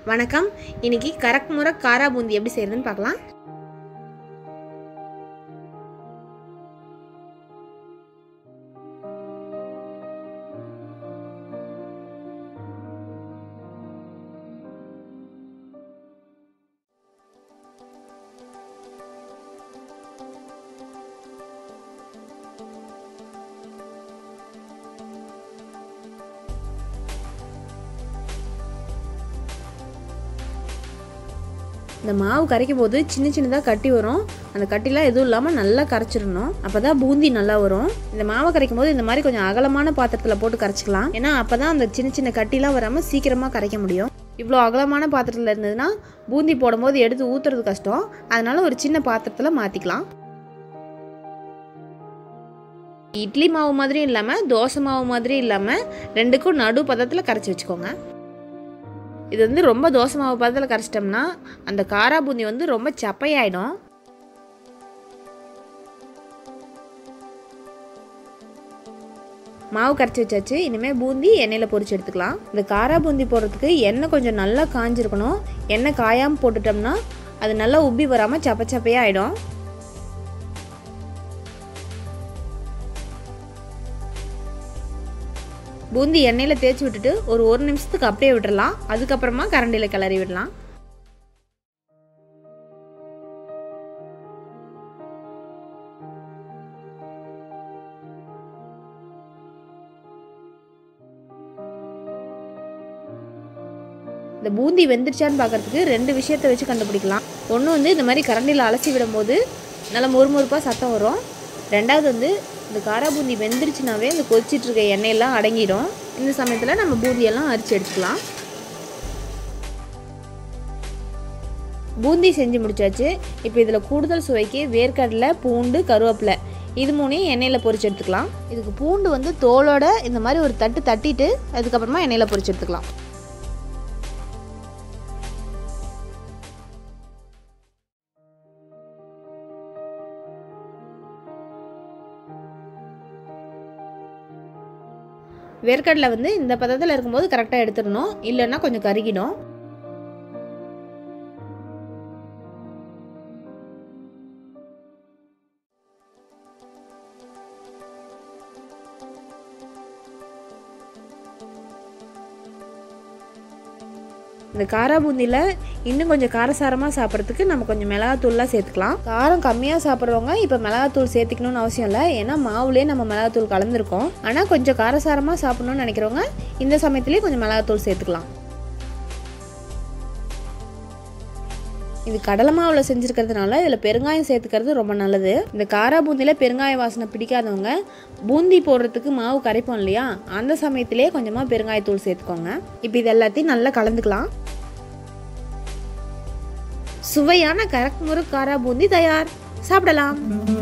வணக்கம் இன்னைக்கு கரெக்ட் முறை காரா பூந்தி எப்படி செய்யறதுன்னு பார்க்கலாம் இந்த மாவு கரைக்கும் போது சின்ன சின்னதாக கட்டி வரும் அந்த கட்டிலாம் எதுவும் இல்லாமல் நல்லா கரைச்சிடணும் அப்போ தான் பூந்தி நல்லா வரும் இந்த மாவை கரைக்கும் போது இந்த மாதிரி கொஞ்சம் அகலமான பாத்திரத்தில் போட்டு கரைச்சிக்கலாம் ஏன்னா அப்போ தான் அந்த சின்ன சின்ன கட்டிலாம் வராமல் சீக்கிரமாக கரைக்க முடியும் இவ்வளோ அகலமான பாத்திரத்தில் இருந்ததுன்னா பூந்தி போடும்போது எடுத்து ஊற்றுறது கஷ்டம் அதனால ஒரு சின்ன பாத்திரத்தில் மாற்றிக்கலாம் இட்லி மாவு மாதிரி இல்லாமல் தோசை மாவு மாதிரி இல்லாமல் ரெண்டுக்கும் நடு பதத்தில் கரைச்சி வச்சுக்கோங்க இது வந்து ரொம்ப தோசை மாவு பதத்தில் கரைச்சிட்டோம்னா அந்த காரா பூந்தி வந்து ரொம்ப சப்பையாயிடும் மாவு கரைச்சி வச்சாச்சு இனிமேல் பூந்தி எண்ணெயில் பொரிச்சு எடுத்துக்கலாம் இந்த காரா பூந்தி போடுறதுக்கு எண்ணெய் கொஞ்சம் நல்லா காஞ்சிருக்கணும் எண்ணெய் காயாமல் போட்டுட்டோம்னா அது நல்லா உப்பி வராமல் சப்ப சப்பையாக ஆகிடும் பூந்தி எண்ணெயில் தேய்ச்சி விட்டுட்டு ஒரு ஒரு நிமிஷத்துக்கு அப்படியே விட்டுறலாம் அதுக்கப்புறமா கரண்டியில் கிளறி விடலாம் இந்த பூந்தி வெந்துருச்சான்னு பார்க்கறதுக்கு ரெண்டு விஷயத்த வச்சு கண்டுபிடிக்கலாம் ஒன்று வந்து இந்த மாதிரி கரண்டியில் அலசி விடும்போது நல்லா மொறுமொறுப்பாக சத்தம் வரும் ரெண்டாவது வந்து இந்த காரா பூந்தி வெந்துருச்சுனாவே இந்த கொதிச்சிட்டு இருக்க எண்ணெயெல்லாம் அடங்கிடும் இந்த சமயத்தில் நம்ம பூந்தியெல்லாம் அரிச்சு எடுத்துக்கலாம் பூந்தி செஞ்சு முடிச்சாச்சு இப்போ இதில் கூடுதல் சுவைக்கு வேர்க்கடலை பூண்டு கருவேப்பிலை இது மூணையும் எண்ணெயில் பொரிச்சு எடுத்துக்கலாம் இதுக்கு பூண்டு வந்து தோலோட இந்த மாதிரி ஒரு தட்டு தட்டிட்டு அதுக்கப்புறமா எண்ணெயில் பொரிச்சு எடுத்துக்கலாம் வேர்க்கடலை வந்து இந்த பதத்தில் இருக்கும்போது கரெக்டாக எடுத்துடணும் இல்லைன்னா கொஞ்சம் கருகிடும் இந்த காரா பூந்தியில் இன்னும் கொஞ்சம் காரசாரமாக சாப்பிட்றதுக்கு நம்ம கொஞ்சம் மிளகாத்தூள்லாம் சேர்த்துக்கலாம் காரம் கம்மியாக சாப்பிட்றவங்க இப்போ மிளகாத்தூள் சேர்த்துக்கணும்னு அவசியம் இல்லை ஏன்னா மாவுலேயே நம்ம மிளகாத்தூள் கலந்துருக்கோம் ஆனால் கொஞ்சம் காரசாரமாக சாப்பிட்ணுன்னு நினைக்கிறவங்க இந்த சமயத்துலேயே கொஞ்சம் மிளகாத்தூள் சேர்த்துக்கலாம் இது கடலை மாவில் செஞ்சுருக்கிறதுனால இதில் பெருங்காயம் சேர்த்துக்கிறது ரொம்ப நல்லது இந்த காரா பூந்தியில் பெருங்காய வாசனை பிடிக்காதவங்க பூந்தி போடுறதுக்கு மாவு கரைப்போம் இல்லையா அந்த சமயத்திலே கொஞ்சமாக பெருங்காயத்தூள் சேர்த்துக்கோங்க இப்போ இது எல்லாத்தையும் நல்லா கலந்துக்கலாம் சுவையான கரக் முறு காரா பூந்தி தயார் சாப்பிடலாம்